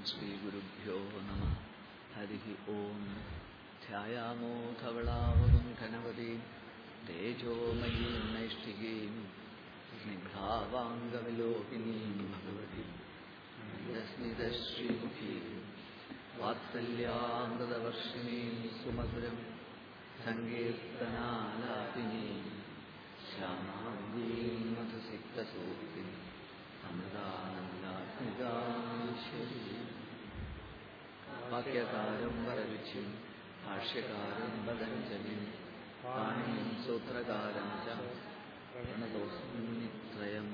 श्रीगुरुभ्यो नमः हरिः ॐ ध्यायामो धवलावगं घनवतीं तेजोमयीं नैष्टिकीं स्निग्धावाङ्गविलोकिनीं भगवतीं यस्मितश्रीमुखीं वात्सल्यामृतवर्षिणीं सुमधुरं सङ्कीर्तनालापिनीं श्यामाङ्गीं मधुसिक्तसूक्तिम् अमृतानन्दात्मिकाश्वरी वाक्यकारं वररुचिं भाष्यकारं पतञ्जलिं पाणिनिं सूत्रकारं च प्रणतोऽस्मिन्नित्रयम्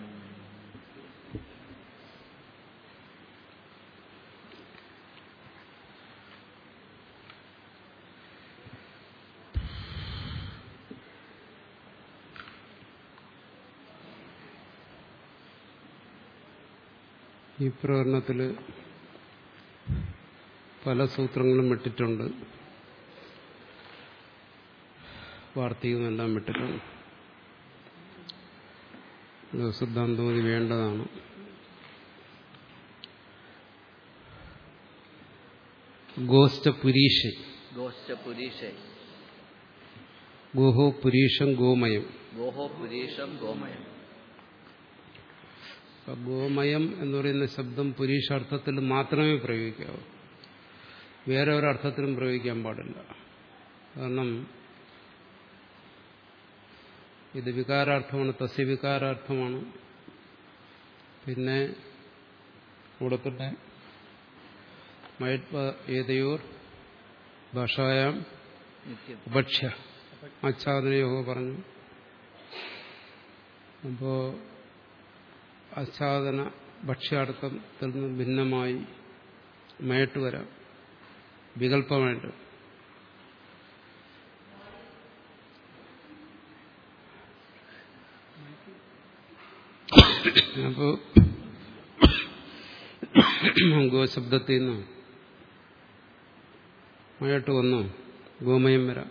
ഈ പ്രകടനത്തിൽ പല സൂത്രങ്ങളും വിട്ടിട്ടുണ്ട് വാർത്തകമെല്ലാം വിട്ടിട്ടുണ്ട് ഇത് സിദ്ധാന്തമതി വേണ്ടതാണ് ഗോസ്റ്റ പുരീഷ ഗോശ്ച പുരീഷേ ഗോഹോ പുരീഷം ഗോമയം ഗോഹോ പുരീഷം ഗോമയം അപ്പൊ ഗോമയം എന്ന് പറയുന്ന ശബ്ദം പുരീഷാർത്ഥത്തിൽ മാത്രമേ പ്രയോഗിക്കാവൂ വേറെ ഒരർത്ഥത്തിലും പ്രയോഗിക്കാൻ പാടില്ല കാരണം ഇത് വികാരാർത്ഥമാണ് തസ്യ വികാരാർത്ഥമാണ് പിന്നെ ഇവിടെ തന്നെ മയത്വ ഏതയോർ ഭാഷായാം നിത്യം ഉപക്ഷ്യ ആച്ഛാദനയോഗ പറഞ്ഞു അപ്പോ ആച്ഛാദന ഭക്ഷ്യാർത്ഥത്തിൽ നിന്ന് ഭിന്നമായി മയട്ട് വരാം വികല്പമായിട്ട് അപ്പോ ഗോശബ്ദത്തിൽ നിന്ന് മയട്ട് വന്നു ഗോമയം വരാം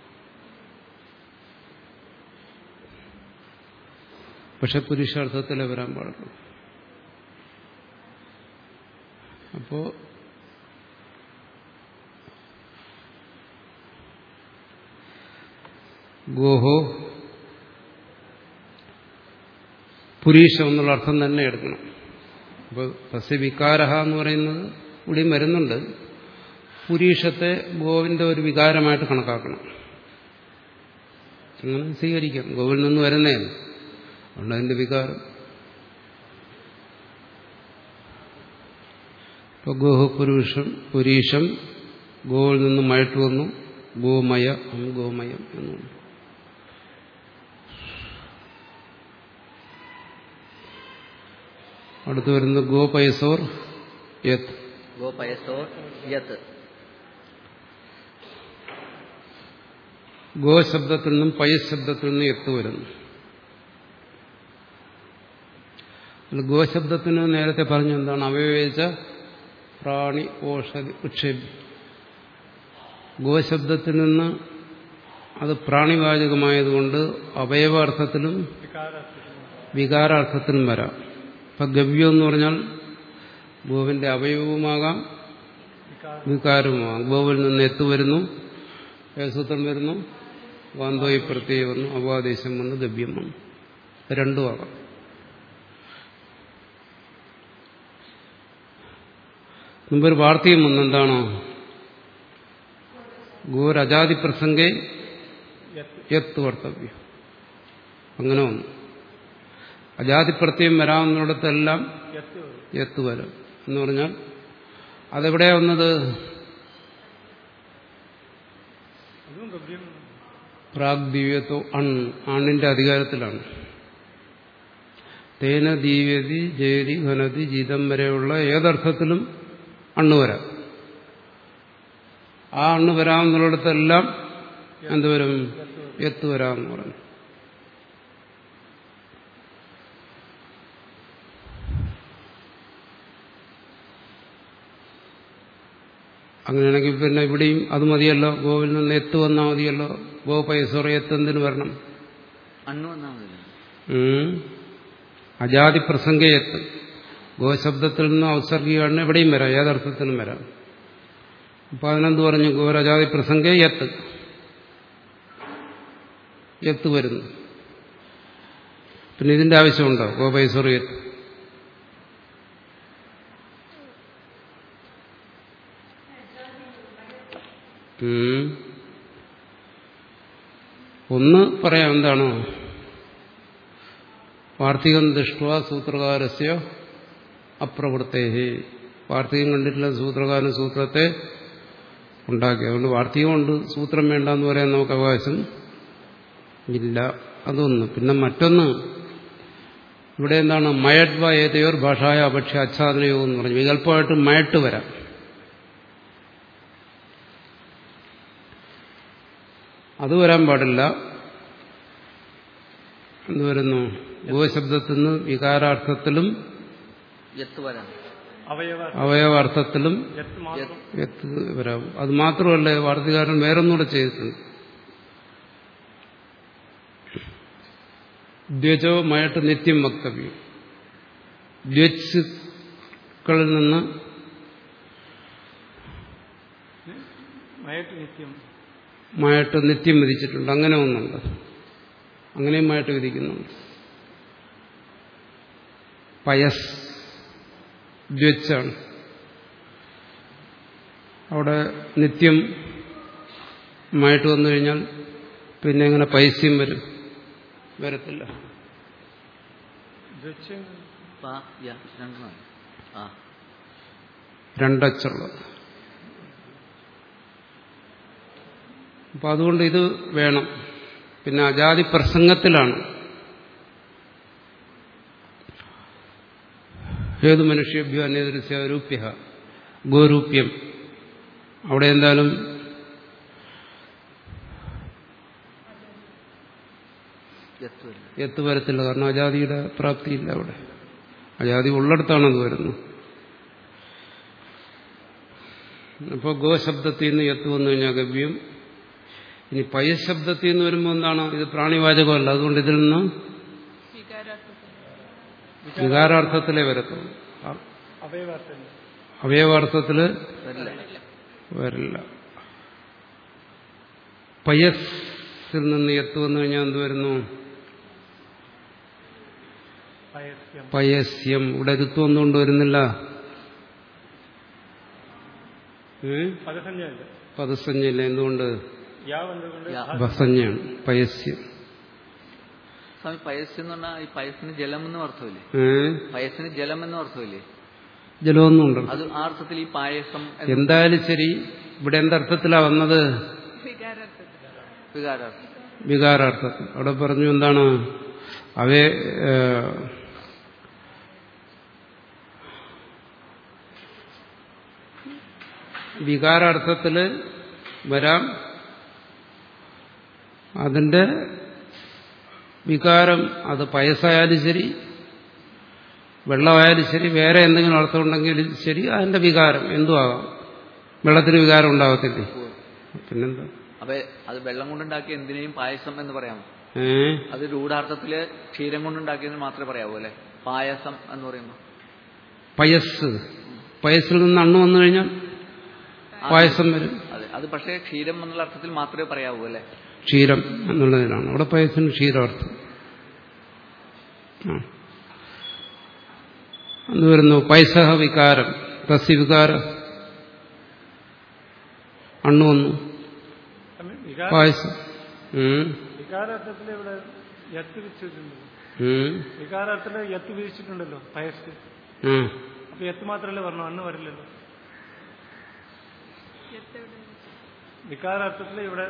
പക്ഷെ പുരുഷാർത്ഥത്തിലേ വരാൻ പാടുള്ളൂ അപ്പോ ഗോഹോ പുരീഷം എന്നുള്ള അർത്ഥം തന്നെ എടുക്കണം അപ്പോൾ തസ്യ വികാരഹ എന്ന് പറയുന്നത് ഇവിടെയും വരുന്നുണ്ട് പുരീഷത്തെ ഗോവിന്റെ ഒരു വികാരമായിട്ട് കണക്കാക്കണം അങ്ങനെ സ്വീകരിക്കാം ഗോവിൽ നിന്ന് വരുന്നേ അതുകൊണ്ട് അതിന്റെ വികാരം ഇപ്പൊ ഗോഹ പുരുഷം പുരീഷം ഗോവിൽ നിന്ന് മയട്ട് വന്നു ഗോമയ അം ഗോമയം എന്നുണ്ട് അടുത്ത് വരുന്ന ഗോപയസോർ യത് ഗോപയസോ യത് ഗോ ശബ്ദത്തിൽ നിന്നും പയസ് ശബ്ദത്തിൽ നിന്നും എത്ത് വരുന്നു അതിൽ ഗോ ശബ്ദത്തിന് നേരത്തെ പറഞ്ഞു എന്താണ് അവയവേച്ച പ്രാണി ഓഷധി ഉക്ഷേപി ഗോശബ്ദത്തിൽ നിന്ന് അത് പ്രാണിവാചകമായതുകൊണ്ട് അവയവാർത്ഥത്തിലും വികാരാർത്ഥത്തിലും വരാം ഇപ്പൊ ഗവ്യം എന്ന് പറഞ്ഞാൽ ഗോവിന്റെ അവയവവുമാകാം വികാരവുമാകാം ഗോവിൽ നിന്ന് എത്ത് വരുന്നു ഏസൂത്രം വരുന്നു വാന്തോയി പ്രത്യയം വന്നു അവാദേശം വന്നു ഗവ്യം വന്നു രണ്ടും ആകാം മുമ്പൊരു വാർത്തയും വന്നു എന്താണോ ഗോരജാതി പ്രസംഗേ യത്ത് കർത്തവ്യം അങ്ങനെ വന്നു അജാതിപ്രത്യം വരാവുന്നിടത്തെല്ലാം എത്ത് വരും എന്ന് പറഞ്ഞാൽ അതെവിടെയാ വന്നത് പ്രാഗ്ദീവ്യത്തോ അൺ അണിന്റെ അധികാരത്തിലാണ് തേന ദീവ്യതി ജയതി ഘനതി ജീതം വരെയുള്ള ഏതർത്ഥത്തിലും അണ്ണ് വരാം ആ അണ്ണ് വരാവുന്നിടത്തെല്ലാം എന്തുവരും എത്ത് വരാമെന്ന് പറഞ്ഞു അങ്ങനെയാണെങ്കിൽ പിന്നെ ഇവിടെയും അത് മതിയല്ലോ ഗോവിൽ നിന്ന് എത്ത് വന്നാൽ മതിയല്ലോ ഗോ പൈസോറ എത്ത് എന്തിനു വരണം അണ്ണു വന്നാൽ മതി ഉം. അജാതി പ്രസംഗയത്ത് ഗോശബ്ദത്തിൽ നിന്ന് ഔസർഗികമാണ് എവിടെയും വരാം ഏതർത്ഥത്തിലും വരാം അപ്പൊ അതിനെന്ത് പറഞ്ഞു ഗോരജാതി പ്രസംഗേ യത്ത് യത്ത് വരുന്നു പിന്നെ ഇതിന്റെ ആവശ്യമുണ്ടോ ഗോപൈസോർ യത്ത് ഉം. ഒന്ന് പറയാം എന്താണ് വാർത്തികം ദൃഷ്ട സൂത്രകാരസ്യ അപ്രവൃത്തേഹി വാർത്തികം കണ്ടിട്ടില്ല സൂത്രകാരൻ സൂത്രത്തെ ഉണ്ടാക്കി അതുകൊണ്ട് വാർത്തികമുണ്ട് സൂത്രം വേണ്ട എന്ന് പറയാൻ നമുക്ക് അവകാശം ഇല്ല അതൊന്ന് പിന്നെ മറ്റൊന്ന് ഇവിടെ എന്താണ് മയഡ്വ ഏതയോർ ഭാഷായ അപക്ഷ ആച്ഛാദനയോ എന്ന് പറഞ്ഞു വികല്പമായിട്ട് മയട്ട് വരാം അത് വരാൻ പാടില്ല എന്ത് വരുന്നു ഗോശബ്ദത്തിൽ നിന്ന് വികാരാർത്ഥത്തിലും യത്ത് വരാം അവയവ അവയവാർത്ഥത്തിലും യത്ത് മാത്രം എത്ത് വരാം അത് മാത്രമല്ല വാർത്തകാരൻ വേറൊന്നുകൂടെ ചെയ്തിട്ടുണ്ട് ദ്വജോ മയട്ട് നിത്യം വക്തവ്യം ദ്വച്ചുക്കളിൽ നിന്ന് മയട്ട് നിത്യം മയട്ട് നിത്യം വിധിച്ചിട്ടുണ്ട് അങ്ങനെ ഒന്നുണ്ട് അങ്ങനെയും മയട്ട് വിധിക്കുന്നുണ്ട് പയസ് ദ്വച്ചാണ് അവിടെ നിത്യം മായിട്ട് വന്നു കഴിഞ്ഞാൽ പിന്നെ എങ്ങനെ പൈസ്യം വരും വരത്തില്ല ദ്വച്ച് പ യ രണ്ടെണ്ണം ആ രണ്ടച്ചുള്ളത് അപ്പൊ അതുകൊണ്ട് ഇത് വേണം പിന്നെ അജാതി പ്രസംഗത്തിലാണ് ഏത് മനുഷ്യഭ്യോ അന്യദൃശ്യ രൂപ്യ ഗോരൂപ്യം അവിടെ എന്തായാലും യത്ത് വരില്ല എത്ത് വരത്തില്ല കാരണം അജാതിയുടെ പ്രാപ്തിയില്ല അവിടെ അജാതി ഉള്ളിടത്താണ് അത് വരുന്നത് അപ്പോൾ ഗോശബ്ദത്തിൽ നിന്ന് എത്ത് വന്നു കഴിഞ്ഞാൽ ഗവ്യം ഇനി പയശബ്ദത്തിൽ നിന്ന് വരുമ്പോൾ എന്താണ് ഇത് പ്രാണിവാചകമല്ല അതുകൊണ്ട് ഇതിൽ നിന്ന് വികാരാർത്ഥത്തിലേ വരത്തുള്ളൂ ആ അവയവാർത്ഥം അവയവാർത്ഥത്തിൽ വരില്ല വരില്ല പയസ്സിൽ നിന്ന് എത്ത് വന്നു കഴിഞ്ഞാൽ എന്ത് വരുന്നു പയസ്യം പയസ്യം ഇവിടെ ഋത്വം ഒന്നുകൊണ്ട് വരുന്നില്ല ഏ? പദസഞ്ജയല്ല പദസഞ്ജയില്ല എന്തുകൊണ്ട് യാവ് എന്തുകൊണ്ട് യാ. ഭസഞ്ജയാണ് പയസ്യം സ്വാമി പയസ് എന്ന് പറഞ്ഞാൽ ഈ പയസ്സിന് ജലം എന്നും അർത്ഥമില്ലേ ഏ പയസ്സിന് ജലം എന്നും അർത്ഥമില്ലേ ജലമൊന്നും ഉണ്ടല്ലോ അത് ആ അർത്ഥത്തിൽ ഈ പായസം എന്ന് എന്തായാലും ശരി ഇവിടെ എന്തർത്ഥത്തിലാ വന്നത് വികാരാർത്ഥം വികാരാർത്ഥത്തിൽ അവിടെ പറഞ്ഞു എന്താണ് അവയെ ഏ, വികാരാർത്ഥത്തിൽ വരാം അതിന്റെ വികാരം അത് പയസ്സായാലും ശരി വെള്ളമായാലും ശരി വേറെ എന്തെങ്കിലും അർത്ഥമുണ്ടെങ്കിലും ശരി അതിന്റെ വികാരം എന്തും ആകാം വെള്ളത്തിന് വികാരം ഉണ്ടാകത്തില്ലേ പിന്നെന്താ അപ്പൊ അത് വെള്ളം കൊണ്ടുണ്ടാക്കിയ എന്തിനേയും പായസം എന്ന് പറയാമോ ഏ അത് രൂഢാർത്ഥത്തില് ക്ഷീരം കൊണ്ടുണ്ടാക്കിയതിന് മാത്രമേ പറയാവൂ അല്ലെ പായസം എന്ന് പറയുമ്പോൾ പയസ് പയസ്സിൽ നിന്ന് അണ്ണ് വന്നു കഴിഞ്ഞാൽ പായസം വരും അതെ അത് പക്ഷേ ക്ഷീരം എന്നുള്ള അർത്ഥത്തിൽ മാത്രമേ പറയാവൂ അല്ലെ ക്ഷീരം എന്നുള്ളതിനാണ് അവിടെ പയസ്സിന് ക്ഷീരാർത്ഥം ആ. എന്ന് വരുന്നു പൈസഹ വികാരം തസ്യ വികാരം അണ്ണു വന്നു വികാര പായസം ഉം. വികാരാർത്ഥത്തിൽ ഇവിടെ യത്ത് വിധിച്ചിട്ടുണ്ട് ഉം. വികാരാർത്ഥത്തിൽ യത്ത് വിധിച്ചിട്ടുണ്ടല്ലോ പയസ് ഉം. അപ്പൊ യത്ത് മാത്രമല്ലേ പറഞ്ഞു അന്ന് വരില്ലല്ലോ വികാരാർത്ഥത്തിൽ ഇവിടെ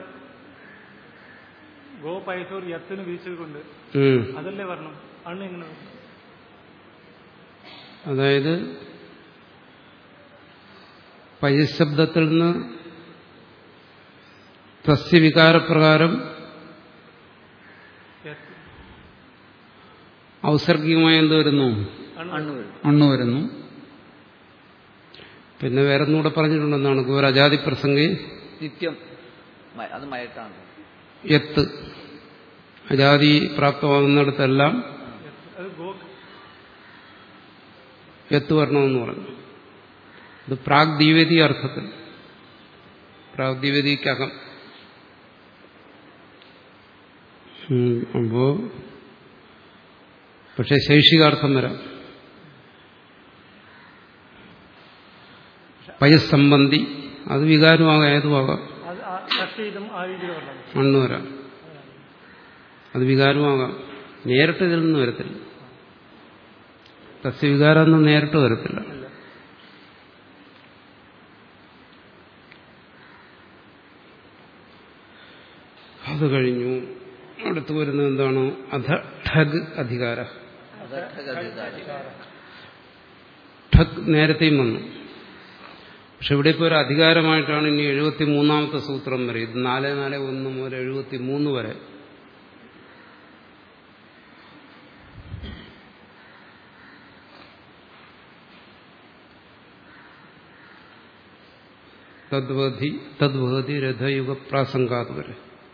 ഗോ പയസോർ യത്തിന് വിധിച്ചതുകൊണ്ട് ഉം. അതല്ലേ പറഞ്ഞു അണ്ണ് എങ്ങനെ വരും? അതായത് പയശബ്ദത്തിൽ നിന്ന് സസ്യവികാരപ്രകാരം യത്ത് ഔസർഗികമായി എന്ത് വരുന്നു അണ്ണ് അണ്ണു വരും അണ്ണു വരുന്നു പിന്നെ വേറെ ഒന്നുകൂടെ പറഞ്ഞിട്ടുണ്ടെന്നാണ് ഗോരജാതി പ്രസംഗി നിത്യം മ- അത് മയട്ടാണ് എത്ത് അജാതി പ്രാപ്തമാകുന്നിടത്തെല്ലാം യത്ത്. അത് ഗോ എത്ത് വരണമെന്ന് പറഞ്ഞു ഇത് പ്രാഗ്ദീവതി അർത്ഥത്തിൽ പ്രാഗ്ദീവതിക്കകം ഉം, അപ്പോ പക്ഷെ ശൈക്ഷികാർത്ഥം വരാം പയസ്സംബന്ധി അത് വികാരമാകാം ഏതുമാകാം അത് ആ കഷ്ടീതം ആ രീതിയിൽ വരണം മണ്ണ് വരാം അത് വികാരമാകാം നേരിട്ട് ഇതിൽ നിന്ന് വരത്തില്ല സസ്യവികാരമൊന്നും നേരിട്ട് വരത്തില്ല അത് കഴിഞ്ഞു അടുത്ത് വരുന്നത് എന്താണ് അധ ഠഗ് അധികാര ഠഗ് നേരത്തെയും വന്നു പക്ഷെ ഇവിടെ ഇപ്പോൾ ഒരു അധികാരമായിട്ടാണ് ഇനി എഴുപത്തി മൂന്നാമത്തെ സൂത്രം വരെ ഇത് നാല് നാല് ഒന്ന് മുതൽ എഴുപത്തി മൂന്ന് വരെ തദ്വധി തദ്വഹതി രഥയുഗ പ്രാസംഗാത് വരെ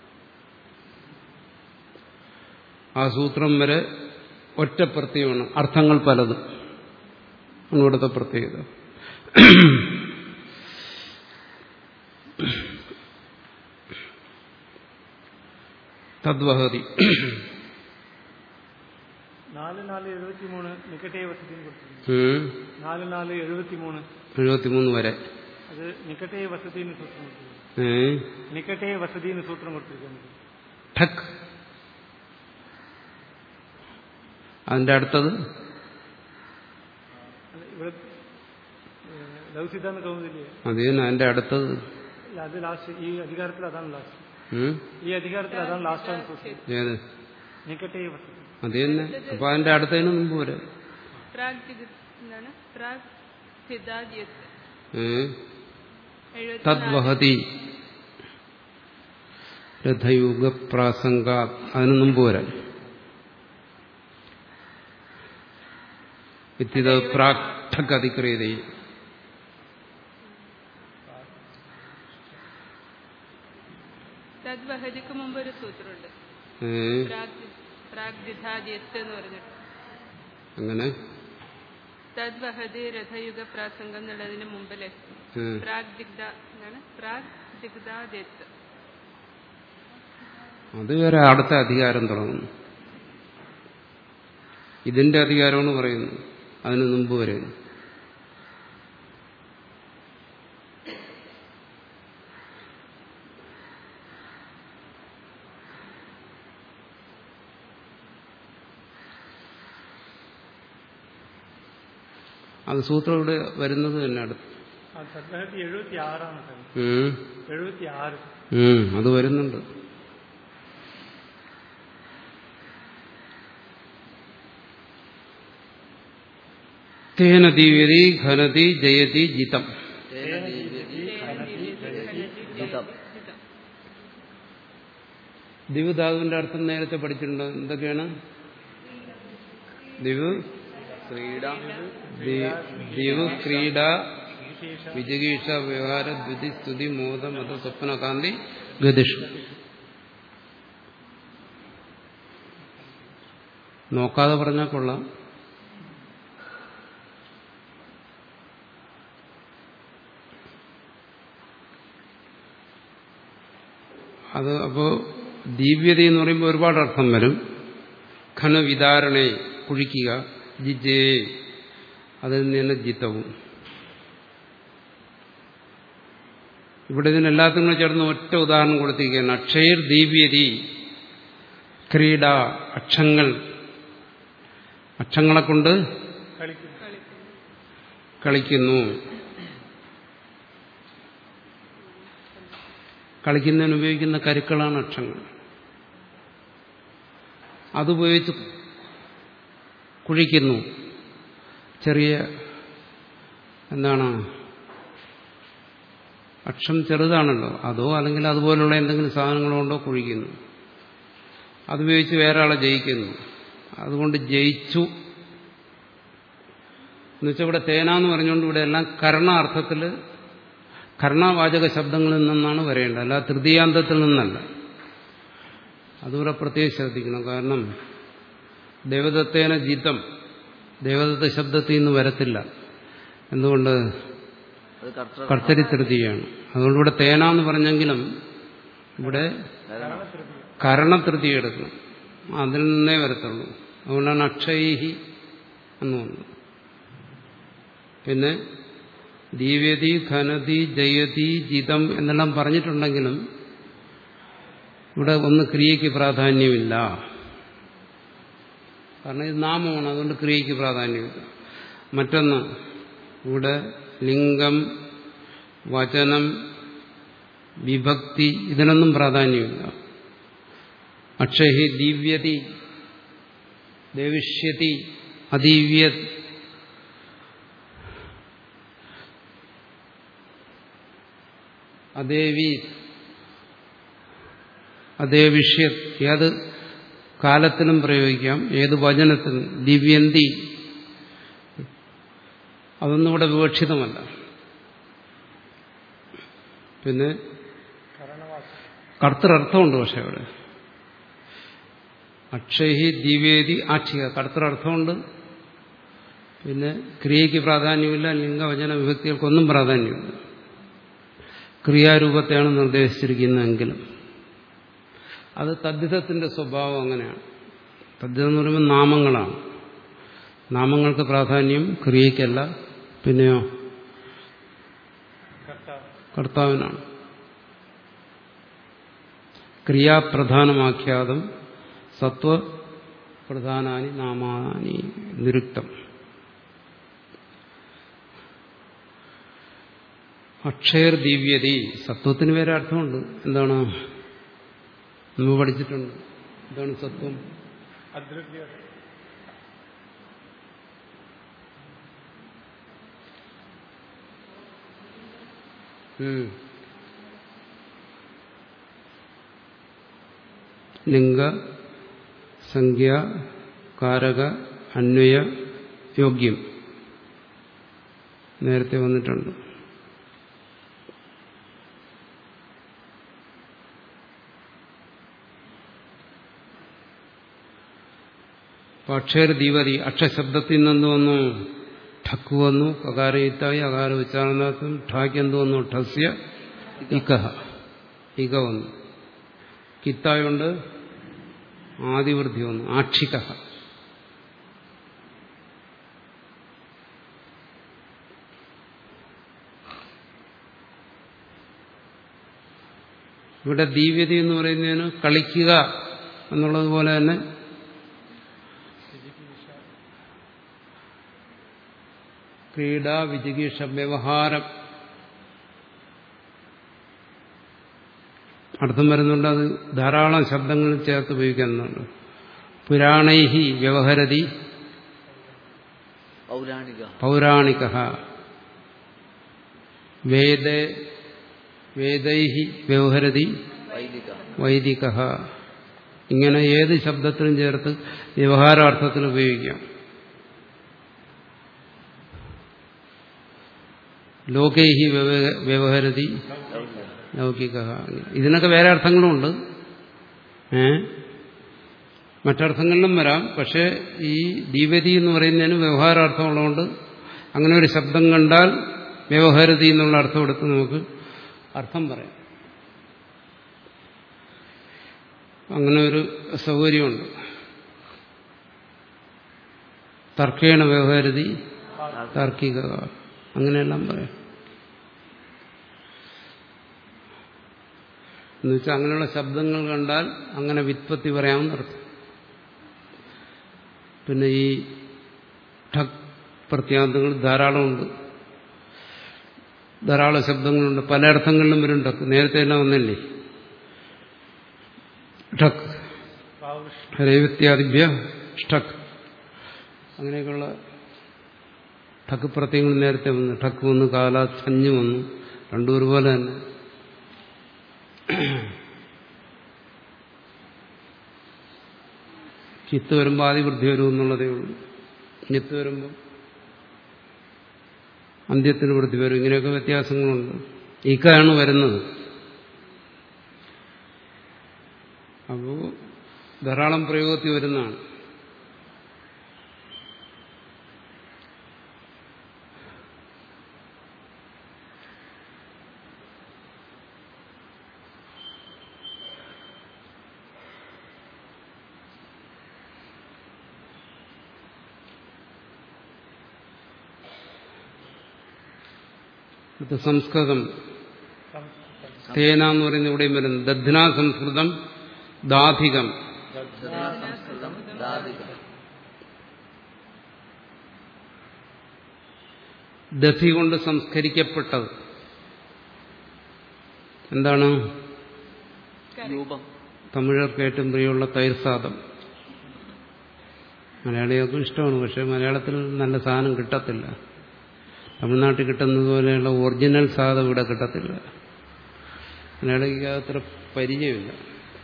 ആ സൂത്രം വരെ ഒറ്റ പ്രത്യയമാണ് അർത്ഥങ്ങൾ പലതും ആണ് ഇവിടുത്തെ പ്രത്യേകത തദ്വഹതി നാല് നാല് എഴുപത്തി മൂന്ന് നിക്കട്ടേ വസതിന്ന് കൊടുത്തിട്ടുണ്ട് ഉം. നാല് നാല് എഴുപത്തി മൂന്ന് എഴുപത്തിമൂന്ന് വരെ അത് നിക്കട്ടേ വസതിന്ന് സൂത്രം കൊടുത്തിരിക്കുന്നു ഏ നിക്കട്ടേ വസതിന്ന് സൂത്രം കൊടുത്തിരിക്കുന്നത് ഠക് അതിന്റെ അടുത്തത് അത് ഇവിടെ ലൗസിതാന്ന് തോന്നുന്നില്ലേ അത് തന്നെ അതിന്റെ അടുത്തത് ഇല്ല, അത് ലാസ്റ്റ് ഈ അധികാരത്തിൽ അതാണ് ലാസ്റ്റ് ഉം. ഈ അധികാരത്തിൽ അതാണ് ലാസ്റ്റാണ് സൂത്രം ഏത് നിക്കട്ടേ വസതി അത് തന്നെ അപ്പൊ അതിന്റെ അടുത്തതിന് മുമ്പ് വരെ പ്രാഗ് ജിഗ- എന്താണ് പ്രാഗ് സ്ഥിതാദ്യത്ത് ഏ എഴുപത്തിനാല് തദ്വഹതി രഥയുഗ പ്രാസംഗ അതിന് മുമ്പ് വരാൻ ഇത്തിത് പ്രാക്ഠക് അതിക്രിയത തദ്വഹതിക്ക് മുമ്പ് ഒരു സൂത്രമുണ്ട് പ്രാഗ് പ്രാഗ് ജിഥാദ്യത്ത് എന്ന് പറഞ്ഞിട്ട് അങ്ങനെ തദ്വഹതി രഥയുഗ പ്രാസംഗം എന്നുള്ളതിന് മുമ്പില് ഏ, പ്രാഗ് ദിഗ്ധ എന്താണ് പ്രാഗ് ദിഗ്ധാദ്യത്ത് അത് വരെ അടുത്ത അധികാരം തുടങ്ങുന്നു ഇതിന്റെ അധികാരമാണ് പറയുന്നത് അതിന് മുമ്പ് വരെ അത് സൂത്രം ഇവിടെ വരുന്നത് തന്നെ അടുത്ത് ആ തദ്വഹത്തി എഴുപത്തി ആറാണ് സാർ ഉം. എഴുപത്തി ആറ് ഉം, അത് വരുന്നുണ്ട് തേന ദിവ്യതി ഘനതി ജയതി ജിതം തേന ദീപ്യതി ഘനതി ജിതം. ദിവധാതുവിന്റെ അർത്ഥം നേരത്തെ പഠിച്ചിട്ടുണ്ട് എന്തൊക്കെയാണ് ദിവ് ക്രീഡ ദി- ദിവ് ക്രീഡ വിജഗീഷ വ്യവഹാര ദ്വിതി സ്തുതി മോദ മത സ്വപ്നകാന്തി ഗതിഷ് നോക്കാതെ പറഞ്ഞാൽ കൊള്ളാം അത് അപ്പോ ദിവ്യത എന്ന് പറയുമ്പോൾ ഒരുപാട് അർത്ഥം വരും ഘനവിതാരണെ കുഴിക്കുക ജിജേ അതിൽ നിന്ന് തന്നെ ജിത്തവും ഇവിടെ ഇതിനെല്ലാത്തിനും കൂടെ ചേർന്ന് ഒറ്റ ഉദാഹരണം കൊടുത്തിരിക്കുകയാണ് അക്ഷയർ ദീപ്യതി ക്രീഡ അക്ഷങ്ങൾ അക്ഷങ്ങളെ കൊണ്ട് കളിക്കും കളിക്കുന്നു കളിക്കുന്നതിന് ഉപയോഗിക്കുന്ന കരുക്കളാണ് അക്ഷങ്ങൾ അതുപയോഗിച്ച് കുഴിക്കുന്നു ചെറിയ എന്താണ് അക്ഷം ചെറുതാണല്ലോ അതോ അല്ലെങ്കിൽ അതുപോലുള്ള എന്തെങ്കിലും സാധനങ്ങൾ കൊണ്ടോ കുഴിക്കുന്നു അതുപയോഗിച്ച് വേറെ ആളെ ജയിക്കുന്നു അതുകൊണ്ട് ജയിച്ചു എന്നുവെച്ചാൽ ഇവിടെ തേനാന്ന് പറഞ്ഞുകൊണ്ട് ഇവിടെ എല്ലാം കർണാർത്ഥത്തിൽ കർണവാചക ശബ്ദങ്ങളിൽ നിന്നാണ് വരേണ്ടത് അല്ല തൃതീയാന്തത്തിൽ നിന്നല്ല അതുകൂടെ പ്രത്യേകം ശ്രദ്ധിക്കണം കാരണം ദേവദത്തേന ജിതം ദേവദത്ത ശബ്ദത്തിൽ നിന്ന് വരത്തില്ല എന്തുകൊണ്ട് അത് കർത്തൃ കർത്തരി തൃതീയാണ് അതുകൊണ്ട് ഇവിടെ തേന എന്ന് പറഞ്ഞെങ്കിലും ഇവിടെ കരണതൃതീയ എടുക്കണം അതിൽ നിന്നേ വരത്തുള്ളൂ അതുകൊണ്ടാണ് അക്ഷൈഹി എന്ന് വന്നത് പിന്നെ ദീവ്യതി ഖനതി ജയതി ജിതം എന്നെല്ലാം പറഞ്ഞിട്ടുണ്ടെങ്കിലും ഇവിടെ ഒന്ന് ക്രിയയ്ക്ക് പ്രാധാന്യമില്ല കാരണം ഇത് നാമമാണ് അതുകൊണ്ട് ക്രിയയ്ക്ക് പ്രാധാന്യമില്ല മറ്റൊന്ന് ഇവിടെ ലിംഗം വചനം വിഭക്തി ഇതിനൊന്നും പ്രാധാന്യമില്ല അക്ഷഹി ദിവ്യതി ദേവിഷ്യതി അതീവ്യ അതേവി അതേവിഷ്യത് ഏത് കാലത്തിനും പ്രയോഗിക്കാം ഏത് വചനത്തിനും ദിവ്യന്തി അതൊന്നും ഇവിടെ വിവക്ഷിതമല്ല പിന്നെ കർത്തരർത്ഥമുണ്ട് പക്ഷെ അവിടെ അക്ഷയഹി ദിവ്യേതി ആക്ഷിക കർത്തരർത്ഥമുണ്ട് പിന്നെ ക്രിയയ്ക്ക് പ്രാധാന്യമില്ല ലിംഗവചന വിഭക്തികൾക്കൊന്നും പ്രാധാന്യമില്ല ക്രിയാരൂപത്തെയാണ് നിർദ്ദേശിച്ചിരിക്കുന്നതെങ്കിലും അത് തദ്ധിതത്തിന്റെ സ്വഭാവം അങ്ങനെയാണ് തദ്ധിതം എന്ന് പറയുമ്പോൾ നാമങ്ങളാണ് നാമങ്ങൾക്ക് പ്രാധാന്യം ക്രിയയ്ക്കല്ല പിന്നെയോ കർത്താവിനാണ് ക്രിയാപ്രധാനമാഖ്യാതം സത്വപ്രധാനാനി നാമാനി നിരുക്തം അക്ഷയർ ദിവ്യതി സത്വത്തിന് വേറെ അർത്ഥമുണ്ട് എന്താണ് നമ്മൾ പഠിച്ചിട്ടുണ്ട് എന്താണ് സത്വം അദ്രവ്യ ഉം. ലിംഗ സംഖ്യ കാരക അന്വയ യോഗ്യം നേരത്തെ വന്നിട്ടുണ്ട് പക്ഷേർ ദീപതി അക്ഷശബ്ദത്തിൽ നിന്ന് വന്നു ഠക്ക് വന്നു കകാരയിത്തായി അകാര ഉച്ചാരണാർത്ഥം ഠാക്ക് എന്ത് വന്നു ഠസ്യ ഇക്കഹ ഇക വന്നു കിത്തായോണ്ട് ആദിവൃദ്ധി വന്നു ആക്ഷിക ഇവിടെ ദീവ്യത എന്ന് പറയുന്നതിന് കളിക്കുക എന്നുള്ളതുപോലെ തന്നെ ക്രീഡ വിജിഗീഷ വ്യവഹാരം അർത്ഥം വരുന്നുണ്ട് അത് ധാരാളം ശബ്ദങ്ങൾ ചേർത്ത് ഉപയോഗിക്കുന്നുണ്ട് പുരാണൈഹി വ്യവഹരതി പൗരാണിക പൗരാണിക വേദ വേദൈഹി വ്യവഹരതി വൈദിക വൈദിക ഇങ്ങനെ ഏത് ശബ്ദത്തിനും ചേർത്ത് വ്യവഹാരാർത്ഥത്തിൽ ഉപയോഗിക്കാം ലോകൈഹി വ്യവ- വ്യവഹരതി ലൗകിക ഇതിനൊക്കെ വേറെ അർത്ഥങ്ങളുമുണ്ട് ഏ മറ്റർത്ഥങ്ങളിലും വരാം പക്ഷേ ഈ ദീപതി എന്ന് പറയുന്നതിന് വ്യവഹാരാർത്ഥമുള്ളതുകൊണ്ട് അങ്ങനെ ഒരു ശബ്ദം കണ്ടാൽ വ്യവഹരതി എന്നുള്ള അർത്ഥം എടുത്ത് നമുക്ക് അർത്ഥം പറയാം അങ്ങനെ ഒരു സൗകര്യമുണ്ട് തർക്കേണ വ്യവഹരതി താർക്കിക അങ്ങനെയെല്ലാം പറയാം എന്നുവെച്ചാൽ അങ്ങനെയുള്ള ശബ്ദങ്ങൾ കണ്ടാൽ അങ്ങനെ വിത്പത്തി പറയാമെന്നർത്ഥം പിന്നെ ഈ ഠക് പ്രത്യാന്തങ്ങൾ ധാരാളമുണ്ട് ധാരാളം ശബ്ദങ്ങളുണ്ട് പല അർത്ഥങ്ങളിലും വരും ഠക്ക് നേരത്തെ എല്ലാം ഒന്നല്ലേ ഠക് രൈവത്യാദിഭ്യ ഠക് അങ്ങനെയൊക്കെയുള്ള ഠക്ക് പ്രത്യയങ്ങൾ നേരത്തെ വന്നു ഠക്ക് വന്നു കാല സഞ്ഞ് വന്നു രണ്ടും ഒരുപോലെ തന്നെ ചിത്ത് വരുമ്പോൾ ആദിവൃദ്ധി വരും എന്നുള്ളതേ ഉള്ളൂ ഞെത്ത് വരുമ്പോൾ അന്ത്യത്തിന് വൃത്തി വരും ഇങ്ങനെയൊക്കെ വ്യത്യാസങ്ങളുണ്ട് ഇക്കാണ് വരുന്നത് അപ്പോൾ ധാരാളം പ്രയോഗത്തിൽ വരുന്നതാണ് അടുത്ത സംസ്കൃതം തേന എന്ന് പറയുന്ന ഇവിടെയും വരുന്നു ദധ്ന സംസ്കൃതം ദാധികം സംസ്കൃതം ദാതികം ദധി കൊണ്ട് സംസ്കരിക്കപ്പെട്ടത് എന്താണ് രൂപം തമിഴർക്ക് ഏറ്റവും പ്രിയമുള്ള തൈർ സാദം മലയാളികൾക്കും ഇഷ്ടമാണ് പക്ഷെ മലയാളത്തിൽ നല്ല സാധനം കിട്ടത്തില്ല തമിഴ്നാട്ടിൽ കിട്ടുന്നത് പോലെയുള്ള ഒറിജിനൽ സാധനം ഇവിടെ കിട്ടത്തില്ല മലയാളിക്ക് അത്ര പരിചയമില്ല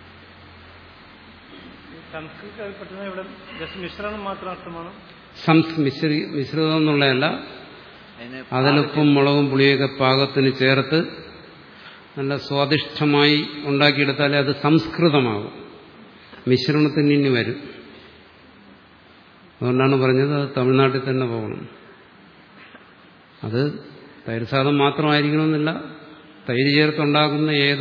സംസ്കൃതത്തിൽ പെട്ടെന്ന് ഇവിടെ ജസ്റ്റ് മിശ്രണം മാത്രം അർത്ഥമാണ് സംസ് മിശ്രി മിശ്രിതം എന്നുള്ളതല്ല അതിന് അതിലുപ്പും മുളകും പുളിയൊക്കെ പാകത്തിന് ചേർത്ത് നല്ല സ്വാദിഷ്ടമായി ഉണ്ടാക്കിയെടുത്താലേ അത് സംസ്കൃതമാകും മിശ്രണത്തിന് ഇനി വരും അതുകൊണ്ടാണ് പറഞ്ഞത് അത് തമിഴ്നാട്ടിൽ തന്നെ പോകണം അത് തൈര് സാധം മാത്രമായിരിക്കണമെന്നില്ല തൈര് ചേർത്തുണ്ടാക്കുന്ന ഏത്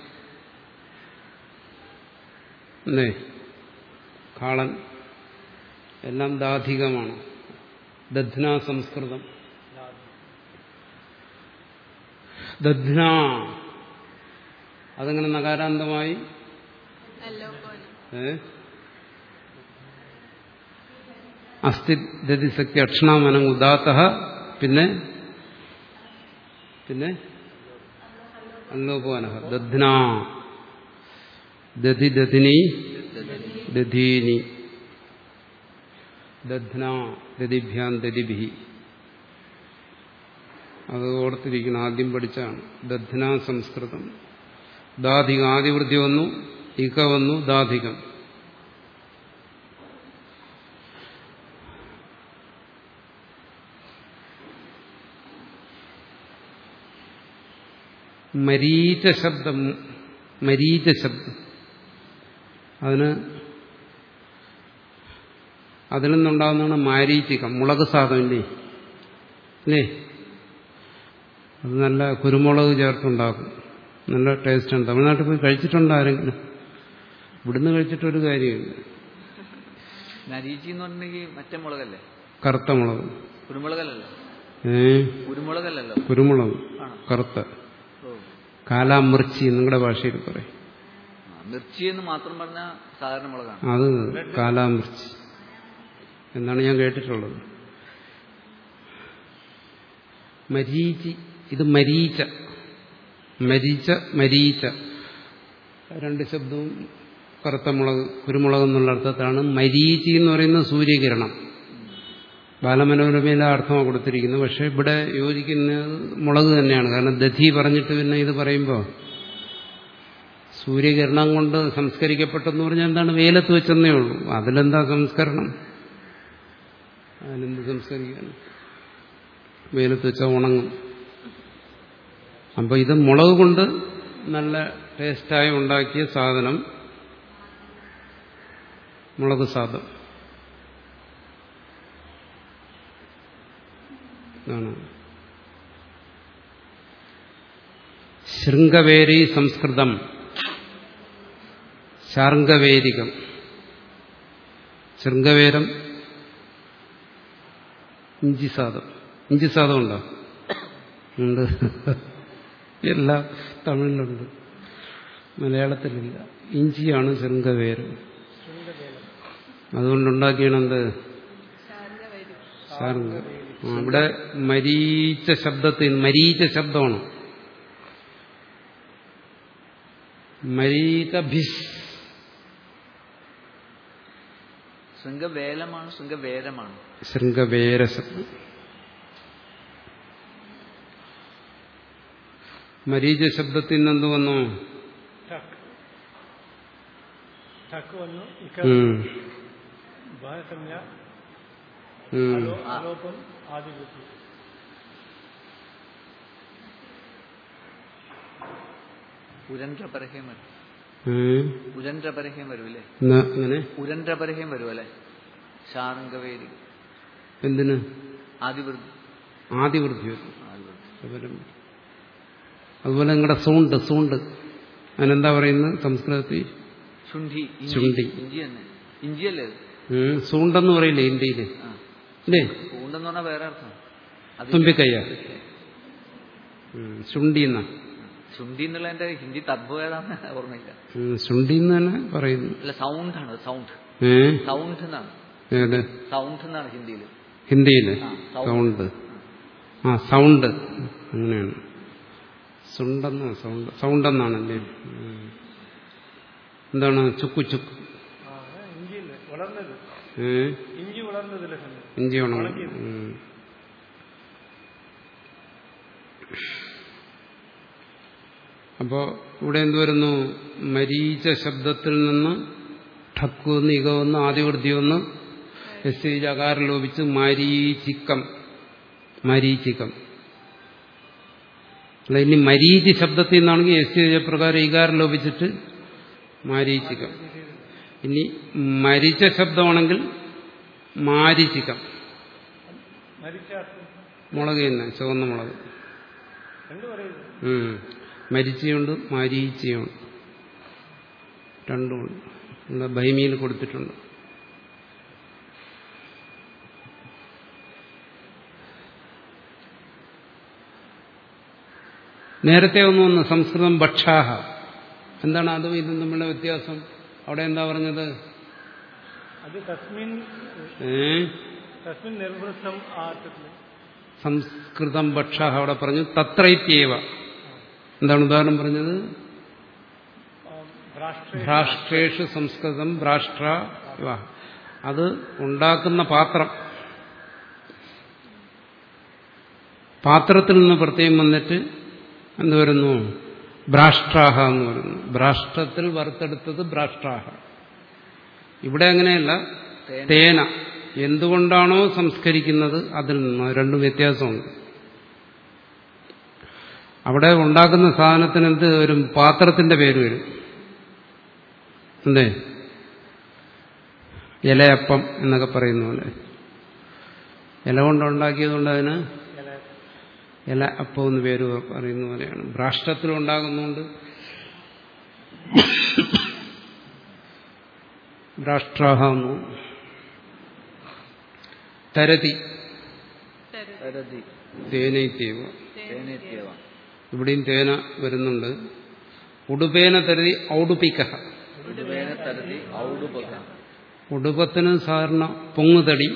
അല്ലേ കാളൻ എല്ലാം ദാധികമാണ് ദധ്ന സംസ്കൃതം ദധ്ന അതങ്ങനെ നകാരാന്തമായി എല്ലോ പോലെ ഏ? അസ്ഥി ദതിസക്തി അക്ഷണാമനം ഉദാത്ത പിന്നെ പിന്നെ അല്ലോപോനഹ ദധ്ന ദധി ദധിനി ദധീനി ദധ്ന ദതിഭ്യാം ദതിഭി അത് ഓർത്തിരിക്കണം ആദ്യം പഠിച്ചാണ് ദധ്ന സംസ്കൃതം ദാധികം ആദിവൃത്തി വന്നു ഇക വന്നു ദാധികം മരീച ശബ്ദം മരീച ശബ്ദം അതിന് അതിൽ നിന്നുണ്ടാകുന്നതാണ് മാരീചികം മുളക് സാധമില്ലേ അല്ലേ അത് നല്ല കുരുമുളക് ചേർത്തുണ്ടാക്കും നല്ല ടേസ്റ്റാണ് തമിഴ്നാട്ടിൽ പോയി കഴിച്ചിട്ടുണ്ടോ ആരെങ്കിലും ഇവിടുന്ന് കഴിച്ചിട്ടൊരു കാര്യമില്ല നരീചി എന്ന് പറഞ്ഞിട്ടുണ്ടെങ്കിൽ മറ്റേ മുളകല്ലേ കറുത്ത മുളക് കുരുമുളകല്ലല്ലോ ഏ കുരുമുളകല്ലല്ലോ കുരുമുളക് ആണോ കറുത്ത ഓ കാലാമിർച്ചി നിങ്ങളുടെ ഭാഷയിൽ പറയും ആ, മിർച്ചി എന്ന് മാത്രം പറഞ്ഞ സാധാരണ മുളകാണ് അത് കാലാമിർച്ചി എന്നാണ് ഞാൻ കേട്ടിട്ടുള്ളത് മരീചി ഇത് മരീച്ച മരീച്ച മരീച്ച രണ്ട് ശബ്ദവും കറുത്ത മുളക് കുരുമുളക് എന്നുള്ള അർത്ഥത്താണ് മരീചി എന്ന് പറയുന്നത് സൂര്യകിരണം ബാലമനോരമയിലെ അർത്ഥമാണ് കൊടുത്തിരിക്കുന്നത് പക്ഷെ ഇവിടെ യോജിക്കുന്നത് മുളക് തന്നെയാണ് കാരണം ദധി പറഞ്ഞിട്ട് പിന്നെ ഇത് പറയുമ്പോൾ സൂര്യകിരണം കൊണ്ട് സംസ്കരിക്കപ്പെട്ടെന്ന് പറഞ്ഞാൽ എന്താണ് വെയിലത്ത് വെച്ചെന്നേ ഉള്ളൂ അതിലെന്താ സംസ്കരണം അതിനെന്ത് സംസ്കരിക്കാൻ വെയിലത്ത് വെച്ചാൽ ഉണങ്ങും അപ്പോൾ ഇത് മുളക് കൊണ്ട് നല്ല ടേസ്റ്റായി ഉണ്ടാക്കിയ സാധനം മുളക് സാദം ആണ് ശൃംഗവേരി സംസ്കൃതം ശാർംഗവേരികം ശൃംഗവേരം ഇഞ്ചിസാദം ഇഞ്ചിസാദം ഉണ്ടോ ഉണ്ട് എല്ലാം തമിഴിലുണ്ട് മലയാളത്തിലില്ല ഇഞ്ചിയാണ് ശൃംഗവേരം അതുകൊണ്ടുണ്ടാക്കിയാണ് എന്ത് ശാരദ വരും ശാർംഗ ആ, ഇവിടെ മരീച്ച ശബ്ദത്തിൽ മരീച്ച ശബ്ദമാണ് മരീച്ച ഭിസ് ശൃംഗവേലമാണ് ശൃംഗവേരമാണ് ശൃംഗവേര ശബ്ദം മരീച ശബ്ദത്തിൽ നിന്ന് എന്ത് വന്നു ടക്ക് ടക്ക് വന്നു ഇക്ക ഉം, ഭാഗസംജ്ഞ ഉം. അലോ- അലോപം ആദിവൃത്തി ഉരൻറപരഹ്യം വരും ഉം. ഉരൻറപരഹ്യം വരൂല്ലേ എന്നാ, അങ്ങനെ ഉരൻറപരഹ്യം വരുമല്ലേ ശാർംഗവേരി എന്തിന് ആദിവൃത്തി ആദിവൃത്തി വരും ആദിവൃത്തി ശബരം. അതുപോലെ നിങ്ങളുടെ സൂണ്ട് സൂണ്ട് അതിനെന്താ പറയുന്നത് സംസ്കൃതത്തിൽ ശുണ്ഠി ഇഞ്ചി ശുണ്ഠി. ഇഞ്ചി തന്നെ ഇഞ്ചിയല്ലേ അത്? ഉം, സൂണ്ടെന്ന് പറയില്ലേ ഇന്ത്യയിൽ ആ അല്ലേ പൂണ്ടെന്ന് പറഞ്ഞാൽ വേറെ അർത്ഥം അത് തുമ്പിക്കയ്യ ഉം, ശുണ്ഠി എന്നാ ശുണ്ഠി എന്നുള്ള എന്റെ ഹിന്ദി തദ്ഭവം ഏതാന്ന് ഓർമ്മയില്ല ഉം, ശുണ്ഠി എന്ന് തന്നെ പറയുന്നു അല്ല സൗണ്ട് ആണ് സൗണ്ട് ഏ സൗണ്ട് എന്നാണ് ഏത് സൗണ്ട് എന്നാണ് ഹിന്ദിയിൽ ഹിന്ദിയില് ആ, sound. സൗണ്ട് ആ സൗണ്ട് അങ്ങനെയാണ് സുണ്ടെന്നോ സൗണ്ട് സൗണ്ട് എന്നാണല്ലേ ഉം. എന്താണ് ചുക്കു ചുക്ക് ആ, ഇഞ്ചി ഇല്ലേ വളർന്നത് ഏ ഇഞ്ചി വളർന്നതില്ല സമയം ഇഞ്ചി ഉണങ്ങും ഉം. അപ്പോ ഇവിടെ എന്ത് വരുന്നു മരീച ശബ്ദത്തിൽ നിന്ന് ഠക്കുവെന്ന് ഇകവെന്ന് ആദിവൃത്തിയൊന്ന് എസ് ജകാരം ലോപിച്ച് മരീചിക്കം മരീചിക്കം അല്ല ഇനി മരീചി ശബ്ദത്തിൽ നിന്നാണെങ്കിൽ എസ് പ്രകാരം ഇകാരം ലോപിച്ചിട്ട് മാരീചികം ഇനി മരിച്ച ശബ്ദമാണെങ്കിൽ മാരിചികം മരിച്ച അർത്ഥം മുളക് തന്നെ ചുവന്ന മുളക് രണ്ടു പറയുന്നത് ഉം. മരിച്ചയുണ്ട് മാരീച്ചയുണ്ട് രണ്ടുമുണ്ട് ഇവിടെ ഭൈമിയിൽ കൊടുത്തിട്ടുണ്ട് നേരത്തെ ഒന്ന് വന്നു സംസ്കൃതം ഭക്ഷാഹ എന്താണ് അതും ഇതും തമ്മിലുള്ള വ്യത്യാസം അവിടെ എന്താ പറഞ്ഞത് അത് തസ്മിൻ ഏ തസ്മിൻ നിർവൃത്തം ആ അർത്ഥത്തില് സംസ്കൃതം ഭക്ഷാഹ അവിടെ പറഞ്ഞു തത്രൈത്യവ എന്താണ് ഉദാഹരണം പറഞ്ഞത് രാഷ്ട്രീയ ഭ്രാഷ്ട്രേഷു സംസ്കൃതം ഭ്രാഷ്ട്ര ഇവ അത് ഉണ്ടാക്കുന്ന പാത്രം പാത്രത്തിൽ നിന്ന് പ്രത്യേകം വന്നിട്ട് എന്ത് വരുന്നു ഭ്രാഷ്ട്രാഹ എന്ന് വരുന്നു ഭ്രാഷ്ട്രത്തിൽ വറുത്തെടുത്തത് ഭ്രാഷ്ട്രാഹ ഇവിടെ അങ്ങനെയല്ല തേന എന്തുകൊണ്ടാണോ സംസ്കരിക്കുന്നത് അതിൽ നിന്ന് രണ്ടും വ്യത്യാസമുണ്ട് അവിടെ ഉണ്ടാക്കുന്ന സാധനത്തിന് എന്ത് വരും പാത്രത്തിന്റെ പേര് വരും എന്തേ ഇലയപ്പം എന്നൊക്കെ പറയുന്ന പോലെ ഇല കൊണ്ടുണ്ടാക്കിയതുകൊണ്ട് അതിന് ഇല അപ്പം എന്ന് പേര് പറയുന്ന പോലെയാണ് ഭ്രാഷ്ട്രത്തിൽ ഉണ്ടാകുന്നതുകൊണ്ട് ഭ്രാഷ്ട്രാഹ എന്നു തരതി തരുത് തരതി തേനൈത്യവ തേനേത്യവ ഇവിടെയും തേന വരുന്നുണ്ട് ഉടുപേന തരതി ഔടുപ്പിക്ക ഉടുവേന തരതി ഔടുപക ഉടുപ്പത്തിന് സാധാരണ പൊങ്ങുതടി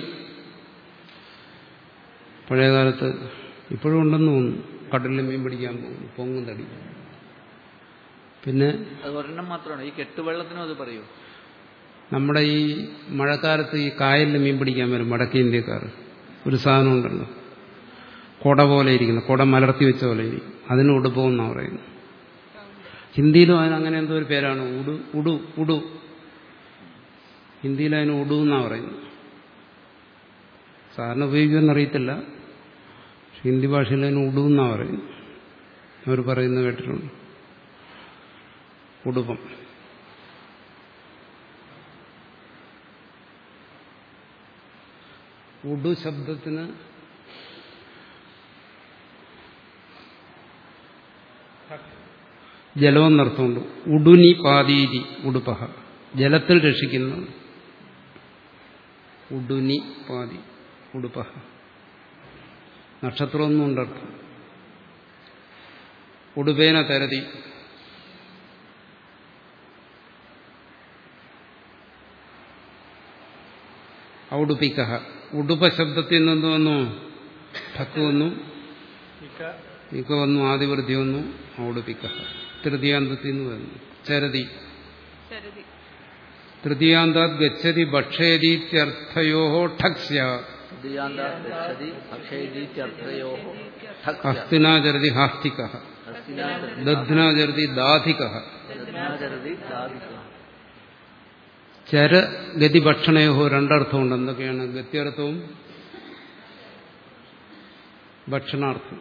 പഴയകാലത്ത് ഇപ്പോഴും ഉണ്ടെന്ന് തോന്നുന്നു കടലിൽ മീൻ പിടിക്കാൻ പോകുന്നു പൊങ്ങുതടി പിന്നെ അത് ഒരെണ്ണം മാത്രമാണ് ഈ കെട്ടുവെള്ളത്തിനും അത് പറയൂ നമ്മുടെ ഈ മഴക്കാലത്ത് ഈ കായലിൽ മീൻ പിടിക്കാൻ വരും വടക്കേ ഇന്ത്യക്കാർ ഒരു സാധനം ഉണ്ടല്ലോ കുട പോലെ ഇരിക്കുന്നു കുട മലർത്തി വെച്ച പോലെ ഇരിക്കും അതിന് ഉടുപ്പെന്നാണ് പറയുന്നത് ഹിന്ദിയിലും അതിന് അങ്ങനെ എന്തോ ഒരു പേരാണ് ഉടു ഉടു ഉടു ഹിന്ദിയിൽ അതിന് ഉടു എന്നാണ് പറയുന്നത് സാറിന് ഉപയോഗിക്കുമെന്ന് അറിയത്തില്ല പക്ഷെ ഹിന്ദി ഭാഷയിൽ അതിന് ഉടു എന്നാണ് പറയുന്നത് അവർ പറയുന്നത് കേട്ടിട്ടുണ്ട് ഉടുപ്പം ഉടു ശബ്ദത്തിന് ജലമെന്നർത്ഥമുണ്ട് ഉടുനി പാതീരി ഉടുപ്പഹ ജലത്തിൽ രക്ഷിക്കുന്നത് ഉടുനി പാതി ഉടുപ്പഹ നക്ഷത്രമൊന്നും ഉണ്ടർത്ഥം ഉടുപേന തരതി ഔടുപ്പിക്ക ഉടുപ്പ ശബ്ദത്തിൽ നിന്ന് വന്നു ഠക്ക് വന്നു ഇക്ക ഇക്ക വന്നു ആദിവൃത്തി വന്നു ഔടുപ്പിക്ക തൃതീയാന്തത്തിൽ നിന്ന് വരുന്നു ചരതി ചരുതി തൃതീയാന്താത് ഗച്ഛതി ഭക്ഷേരീത്യർത്ഥയോ ഠക് സ്യാത് തൃതീയാന്ത ഗച്ഛതി ഭക്ഷയതീത്യർത്ഥയോ ഠക് ഹസ്തിനാചരതി ഹാസ്തിക ഹസ്തിനാചരതി ദധ്നാചരതി ദാധിക ദധ്നാചരതി ദാദിക ചര ഗതി ഭക്ഷണയോ രണ്ടർത്ഥമുണ്ട് എന്തൊക്കെയാണ് ഗത്യർത്ഥവും ഭക്ഷണാർത്ഥം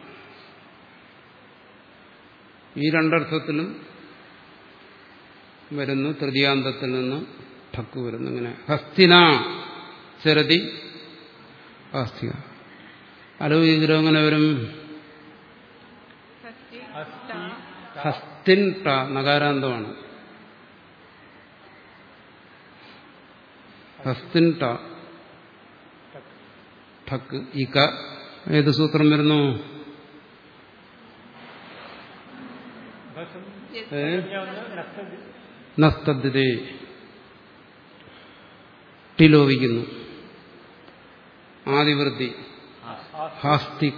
ഈ രണ്ടർത്ഥത്തിലും വരുന്നു തൃതീയാന്തത്തിൽ നിന്ന് ഠക്ക് വരുന്നു ഇങ്ങനെ ഹസ്തിന ചരതി ആസ്തിക ആലോചിച്ചിട്ട് അങ്ങനെ വരും ഹസ്തി അസ്ഥി ഹസ്തിൻ ട നകാരാന്തമാണ് ഹസ്തിൻ ട ഠക്ക് ഇക ഏത് സൂത്രം വരുന്നു ഏ ഒന്ന് നഷ്ട നസ്തദ്ധിതേ ടിലോപിക്കുന്നു ആദിവൃത്തി ഹാസ്തിക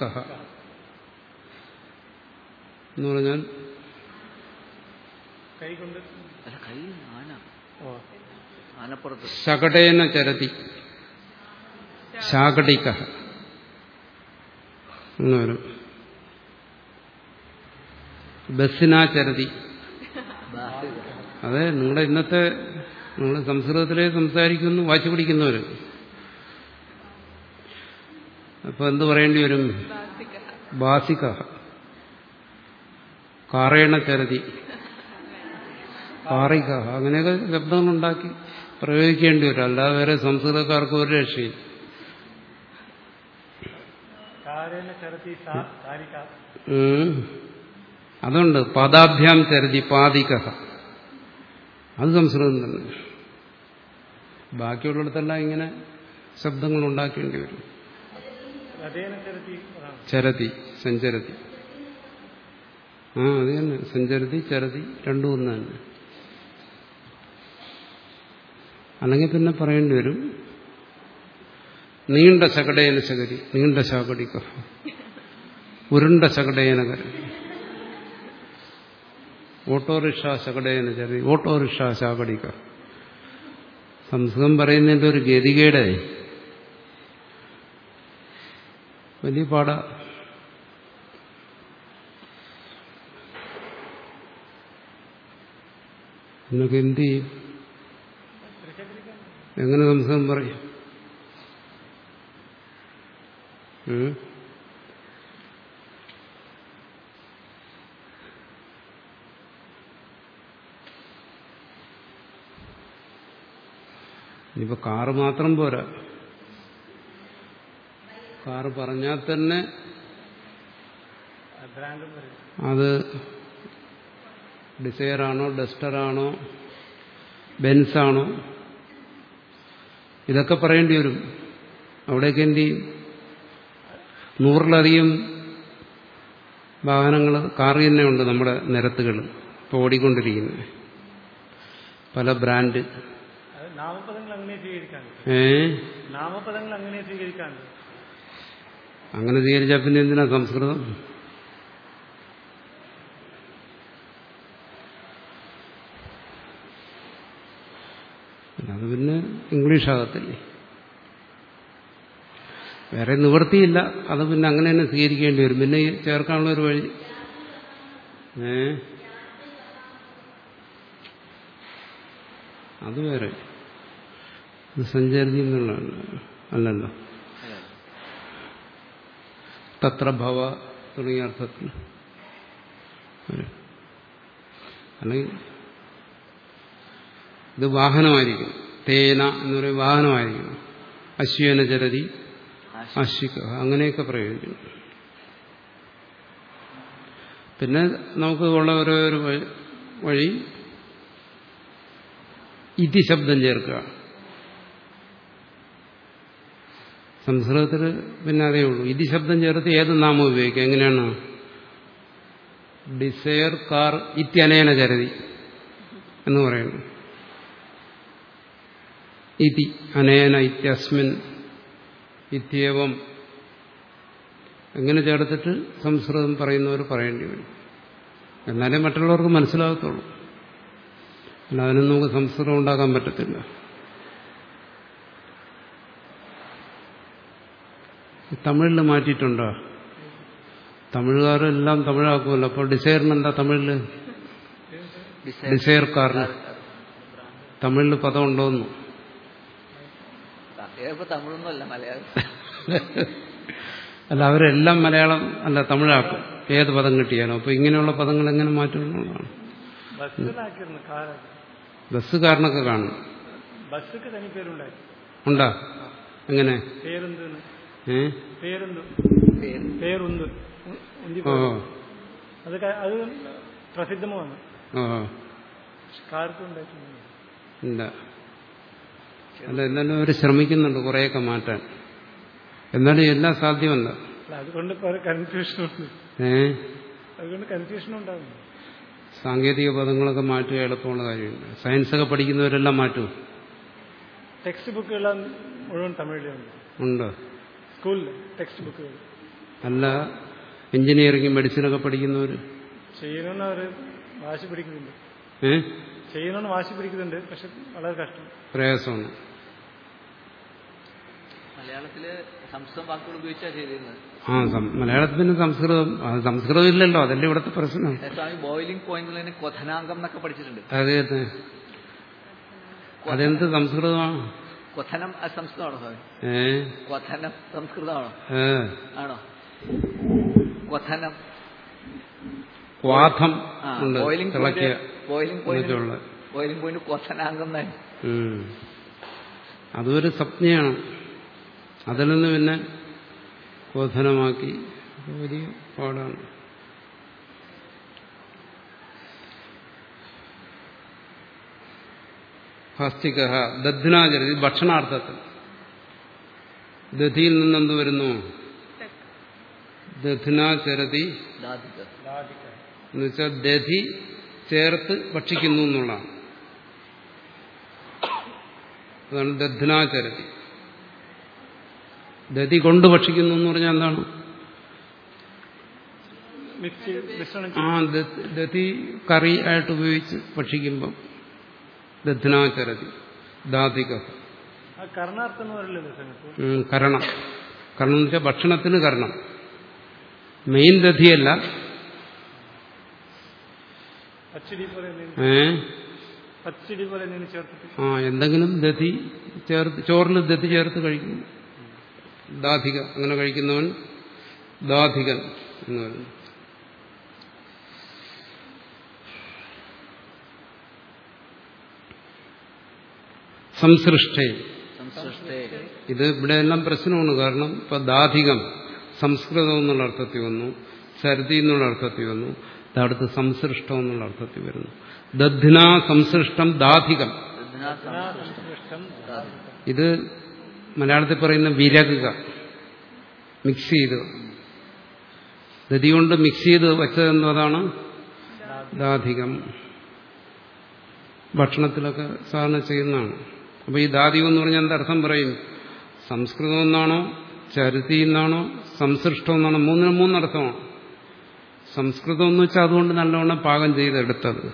എന്ന് പറഞ്ഞാൽ കൈ കൊണ്ട് അല്ല കൈ ആന ഓ ആനപ്പുറത്ത് ശകടേന ചരതി ശാകടിക എന്ന് വരും ബസ്സിനാ ചരതി അതെ നിങ്ങളുടെ ഇന്നത്തെ നിങ്ങൾ സംസ്കൃതത്തിലേ സംസാരിക്കുന്നു വാശി പിടിക്കുന്നവർ അപ്പൊ എന്ത് പറയേണ്ടി വരും ബാസിക ബാസിക കാറേണ ചരതി കാറിക അങ്ങനെയൊക്കെ ശബ്ദങ്ങളുണ്ടാക്കി പ്രയോഗിക്കേണ്ടി വരും അല്ലാതെ വേറെ സംസ്കൃതക്കാർക്ക് ഒരു രക്ഷയും കാരേന ചരത്തി സാ കാരിക ഉം. അതുണ്ട് പാദാഭ്യാം ചരതി പാതിക അത് സംസ്കൃതം തന്നെ ബാക്കിയുള്ളിടത്തെല്ലാം ഇങ്ങനെ ശബ്ദങ്ങൾ ഉണ്ടാക്കേണ്ടി വരും രഥേന ചരത്തി അതാണ് ചരതി സഞ്ചരതി ആ അത് തന്നെ സഞ്ചരതി ചരതി രണ്ടും ഒന്ന് തന്നെ അല്ലെങ്കിൽ പിന്നെ പറയേണ്ടി വരും നീണ്ട ശകടേന ശകരി നീണ്ട ശാകടിക ഉരുണ്ട ശകടേന കര ഓട്ടോറിക്ഷ ശകടേന ചരി ഓട്ടോറിക്ഷ ശാകടിക സംസ്കൃതം പറയുന്നതിന്റെ ഒരു ഗതികേടെ വലിയ പാടാ എന്നൊക്കെ എന്ത് ചെയ്യും എങ്ങനെ സംസ്കൃതം പറയും ഉം? ഇനിയിപ്പോ കാറ് മാത്രം പോരാ കാറ് പറഞ്ഞാൽ തന്നെ ബ്രാൻഡും പറയും അത് ഡിസയറാണോ ഡസ്റ്ററാണോ ബെൻസാണോ ഇതൊക്കെ പറയേണ്ടി വരും അവിടെയൊക്കെ എന്ത് ചെയ്യും നൂറിലധികം വാഹനങ്ങൾ കാറിൽ തന്നെ ഉണ്ട് നമ്മുടെ നിരത്തുകൾ ഇപ്പോൾ ഓടിക്കൊണ്ടിരിക്കുന്നത് പല ബ്രാൻഡ് അത് നാമപദങ്ങൾ അങ്ങനെ സ്വീകരിക്കാണ്ട് ഏ നാമപദങ്ങൾ അങ്ങനെ സ്വീകരിക്കാണ്ട് അങ്ങനെ സ്വീകരിച്ചാൽ പിന്നെ എന്തിനാ സംസ്കൃതം അത് പിന്നെ ഇംഗ്ലീഷ് ആകത്തില്ലേ വേറെ നിവൃത്തിയില്ല അത് പിന്നെ അങ്ങനെ തന്നെ സ്വീകരിക്കേണ്ടി വരും പിന്നെ ഈ ചേർക്കാനുള്ള ഒരു വഴി ഏ അത് വേറെ ഇത് സഞ്ചാരി എന്നുള്ള അല്ലല്ലോ തത്ര ഭവ തുടങ്ങിയ അർത്ഥത്തിൽ വരും. അല്ലെങ്കിൽ ഇത് വാഹനമായിരിക്കും തേന എന്ന് പറയുന്ന വാഹനമായിരിക്കും അശ്വേന ചരതി അശ്വിക അങ്ങനെയൊക്കെ പ്രയോഗിക്കുന്നു പിന്നെ നമുക്ക് ഉള്ള ഓരോ ഒരു വഴി- വഴി ഇതി ശബ്ദം ചേർക്കുക സംസ്കൃതത്തിൽ പിന്നെ അതേ ഉള്ളൂ ഇതി ശബ്ദം ചേർത്ത് ഏത് നാമം ഉപയോഗിക്കുക എങ്ങനെയാണ് ഡിസയർ കാർ ഇത്യനേന ചരതി എന്ന് പറയുന്നു ഇതി അനേന ഇത്യസ്മിൻ ഇത്യവം എങ്ങനെ ചേർത്തിട്ട് സംസ്കൃതം പറയുന്നവർ പറയേണ്ടി വരും എന്നാലേ മറ്റുള്ളവർക്ക് മനസ്സിലാകത്തുള്ളൂ അല്ല അതിനൊന്നും നമുക്ക് സംസ്കൃതം ഉണ്ടാക്കാൻ പറ്റത്തില്ല തമിഴിൽ മാറ്റിയിട്ടുണ്ടോ തമിഴുകാരെല്ലാം തമിഴാക്കുമല്ലോ അപ്പോൾ ഡിസൈറിന് എന്താ തമിഴില് ഡിസൈർ കാറിന് തമിഴിൽ പദം ഉണ്ടോന്നു ഇപ്പൊ തമിഴൊന്നും അല്ല മലയാളം അല്ല അവരെല്ലാം മലയാളം അല്ല തമിഴാക്കും ഏത് പദം കിട്ടിയാലും അപ്പൊ ഇങ്ങനെയുള്ള പദങ്ങൾ എങ്ങനെ മാറ്റുമെന്നുള്ളതാണ് ബസ്സിലാക്കിയിരുന്നു കാറാക്കി ബസ്സുകാരനൊക്കെ കാണും ബസ്സൊക്കെ തനി പേരുണ്ടാക്കി ഉണ്ടാ എങ്ങനെ പേരുന്ത് ഏ പേരുന്ത് പേര് പേരുന്ത് ഉ- ഉന്തി ഓ പോയി. അത് ക- അത് പ്രസിദ്ധമാണ് ഓ കാർക്കും ഉണ്ടായിട്ടുണ്ട് ഇല്ല അല്ല എന്നാലും അവർ ശ്രമിക്കുന്നുണ്ട് കുറേയൊക്കെ മാറ്റാൻ എന്നാലും എല്ലാം സാധ്യമല്ല അല്ല, അതുകൊണ്ട് കുറെ കൺഫ്യൂഷൻ ഉണ്ട് ഏ അതുകൊണ്ട് കൺഫ്യൂഷൻ ഉണ്ടാകുന്നു സാങ്കേതിക പദങ്ങളൊക്കെ മാറ്റുക എളുപ്പമുള്ള കാര്യമില്ല സയൻസൊക്കെ പഠിക്കുന്നവരെല്ലാം മാറ്റും ടെക്സ്റ്റ് ബുക്കുകളെല്ലാം മുഴുവൻ തമിഴിലുണ്ട് ഉണ്ട് സ്കൂളിൽ ടെക്സ്റ്റ് ബുക്കുകൾ അല്ല എഞ്ചിനീയറിംഗ് മെഡിസിനൊക്കെ പഠിക്കുന്നവർ ചെയ്യണമെന്ന് അവർ വാശി പിടിക്കുന്നുണ്ട് ഏ ചെയ്യണമെന്ന് വാശി പിടിക്കുന്നുണ്ട് പക്ഷെ വളരെ കഷ്ടം പ്രയാസമാണ് മലയാളത്തില് സംസ്കൃതം വാക്കുകൾ ഉപയോഗിച്ചാ ചെയ്തിരുന്നത് ആ സം- മലയാളത്തിൽ പിന്നെ സംസ്കൃതം അത് സംസ്കൃതം ഇല്ലല്ലോ അതല്ലേ ഇവിടുത്തെ പ്രശ്നം ഏ, സ്വാമി ബോയിലിംഗ് പോയിന്റിൽ തന്നെ കൊഥനാങ്കം എന്നൊക്കെ പഠിച്ചിട്ടുണ്ട് അതെ അതെ അതെന്ത് സംസ്കൃതമാണ് കൊഥനം അത് സംസ്കൃതമാണോ സ്വാമി ഏ കൊഥനം സംസ്കൃതമാണോ ഏ ആണോ കൊഥനം വാഥം ആ ഉണ്ട് ബോയിലിംഗ് തിളക്കിയ പോയിന്റ് ബോയിലിംഗ് പോയിന്റ് എന്നൊക്കെയുള്ള ബോയിലിംഗ് പോയിന്റ് കൊഥനാങ്കം എന്നാണ് ഉം. അതൊരു സ്വപ്നയാണ് അതിൽ നിന്ന് പിന്നെ ബോധനമാക്കി വലിയ പാടാണ് ഹസ്തിക ദധ്നാചരി ഇത് ഭക്ഷണാർത്ഥത്തിൽ ദധിയിൽ നിന്നെന്ത് വരുന്നു ദധ്നാചരതി ദാദിക എന്ന് വെച്ചാൽ ദധി ചേർത്ത് ഭക്ഷിക്കുന്നു എന്നുള്ളതാണ് അതാണ് ദധ്നാചരതി ദധി കൊണ്ട് ഭക്ഷിക്കുന്നു എന്ന് പറഞ്ഞാൽ എന്താണ് മിക്സ് ചെയ്ത് മിശ്രണം ആ ദ- ദധി കറി ആയിട്ട് ഉപയോഗിച്ച് ഭക്ഷിക്കുമ്പം ദധ്നാചരതി ദാതിക ആ കർണാർത്ഥം എന്ന് പറയില്ലല്ലോ സമയത്ത് ഉം, കരണം കരണം എന്ന് വെച്ചാൽ ഭക്ഷണത്തിന് കരണം മെയിൻ ദധിയല്ല പച്ചടി പോലെ എന്തെങ്കിലും ഏ പച്ചടി പോലെ എന്തെങ്കിലും ചേർത്തിട്ട് ആ എന്തെങ്കിലും ദധി ചേർത്ത് ചോറിൽ ദധി ചേർത്ത് കഴിക്കും ദാധിക അങ്ങനെ കഴിക്കുന്നവൻ ദാധികൻ എന്ന് പറയുന്നു സംസൃഷ്ടേ സംസൃഷ്ടേ ഇത് ഇവിടെ എല്ലാം പ്രശ്നമാണ് കാരണം ഇപ്പൊ ദാധികം സംസ്കൃതം എന്നുള്ള അർത്ഥത്തിൽ വന്നു ചരുതി എന്നുള്ള അർത്ഥത്തിൽ വന്നു അടുത്ത് സംസൃഷ്ടം എന്നുള്ള അർത്ഥത്തിൽ വരുന്നു ദധ്ന സംസൃഷ്ടം ദാധികം സംസ്കൃഷ്ടം ഇത് മലയാളത്തിൽ പറയുന്ന വിരകുക മിക്സ് ചെയ്ത് ദതി കൊണ്ട് മിക്സ് ചെയ്ത് വെച്ചതെന്നതാണ് ദാധികം ഭക്ഷണത്തിലൊക്കെ സാധാരണ ചെയ്യുന്നതാണ് അപ്പൊ ഈ ദാധികം എന്ന് പറഞ്ഞാൽ എന്താ അർത്ഥം പറയും സംസ്കൃതം എന്നാണോ ചരുതി എന്നാണോ സംസൃഷ്ടം എന്നാണോ മൂന്നിന് മൂന്നർത്ഥമാണ് സംസ്കൃതം എന്ന് വെച്ചാൽ അതുകൊണ്ട് നല്ലവണ്ണം പാകം ചെയ്തെടുത്തത്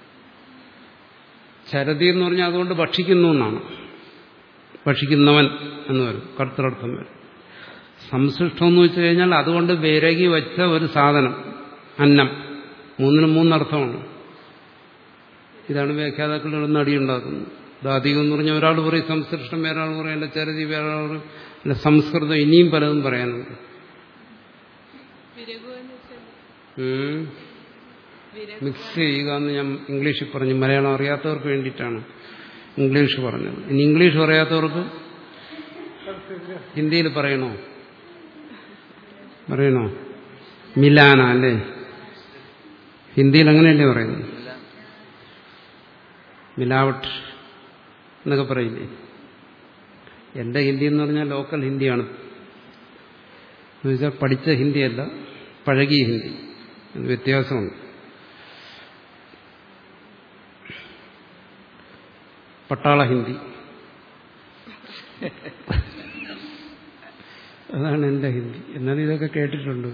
ചരതി എന്ന് പറഞ്ഞാൽ അതുകൊണ്ട് ഭക്ഷിക്കുന്നു എന്നാണ് ഭക്ഷിക്കുന്നവൻ എന്ന് വരും കർത്തൃർത്ഥം വരും സംസൃഷ്ടം എന്ന് വെച്ച് കഴിഞ്ഞാൽ അതുകൊണ്ട് വിരകി വെച്ച ഒരു സാധനം അന്നം മൂന്നിനും മൂന്നർത്ഥമാണ് ഇതാണ് വ്യാഖ്യാതാക്കളുടെ നടിയുണ്ടാക്കുന്നത് ദാതികം എന്ന് പറഞ്ഞാൽ ഒരാൾ പറയും സംസൃഷ്ടം വേറൊരാൾ പറയും അല്ല ചരതി വേറൊരാൾ പറയും അല്ല സംസ്കൃതം ഇനിയും പലതും പറയാനുണ്ട് വിരകു എന്ന് വെച്ചാൽ ഉം. വിരകു മിക്സ് ചെയ്യുക എന്ന് ഞാൻ ഇംഗ്ലീഷിൽ പറഞ്ഞു മലയാളം അറിയാത്തവർക്ക് വേണ്ടിയിട്ടാണ് ഇംഗ്ലീഷ് പറഞ്ഞത് ഇനി ഇംഗ്ലീഷ് അറിയാത്തവർക്ക് ഹിന്ദിയിൽ പറയണോ പറയണോ മിലാന അല്ലേ ഹിന്ദിയിൽ അങ്ങനെയല്ലേ പറയുന്നത് മിലാവട്ട് എന്നൊക്കെ പറയില്ലേ എന്റെ ഹിന്ദി എന്ന് പറഞ്ഞാൽ ലോക്കൽ ഹിന്ദിയാണ് എന്ന് വെച്ചാൽ പഠിച്ച ഹിന്ദിയല്ല പഴകിയ ഹിന്ദി അത് വ്യത്യാസമുണ്ട് പട്ടാള ഹിന്ദി അതാണ് എന്റെ ഹിന്ദി എന്നാൽ ഇതൊക്കെ കേട്ടിട്ടുണ്ട്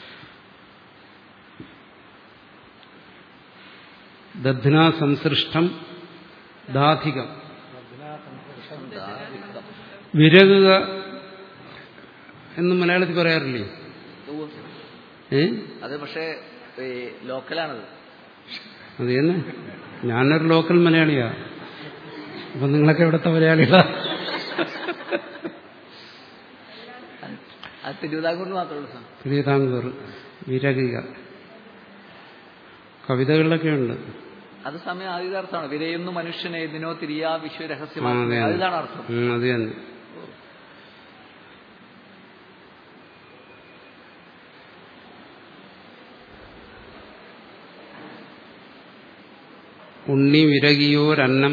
ദധ്ന സംസൃഷ്ടം ദാധികം വിരകുക എന്ന് മലയാളത്തിൽ പറയാറില്ലേ ഏ അത് പക്ഷേ ഈ ലോക്കലാണത് അത് തന്നെ ഞാനൊരു ലോക്കൽ മലയാളിയാ അപ്പൊ നിങ്ങളൊക്കെ ഇവിടുത്തെ മലയാളികളാ അത് തിരുവിതാംകൂറിൽ മാത്രമേ ഉള്ളൂ സാർ തിരുവിതാംകൂർ വിരകിക കവിതകളിലൊക്കെ ഉണ്ട് അത് സമയം ആദ്യത്തെ അർത്ഥമാണ് വിരയുന്നു മനുഷ്യനെ ഇതിനോ തിരിയാ ആ, വിശ്വരഹസ്യമാക്കി അതെ, അതെ. അതിലാണ് അർത്ഥം ഉം, അത് തന്നെ ഉണ്ണി വിരകിയോരന്നം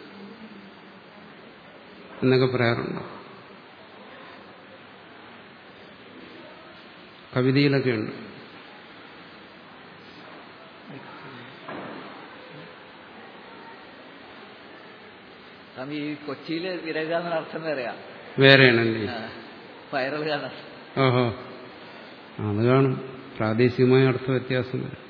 എന്നൊക്കെ പറയാറുണ്ട് കവിതയിലൊക്കെ ഉണ്ട് സ്വാമി ഈ കൊച്ചിയില് വിരക എന്ന അർത്ഥം വേറെയാ വേറെയാണല്ലേ ആ, വൈറൽ കാരണം ഓഹോ അത് കാണും പ്രാദേശികമായ അർത്ഥ വ്യത്യാസം വരും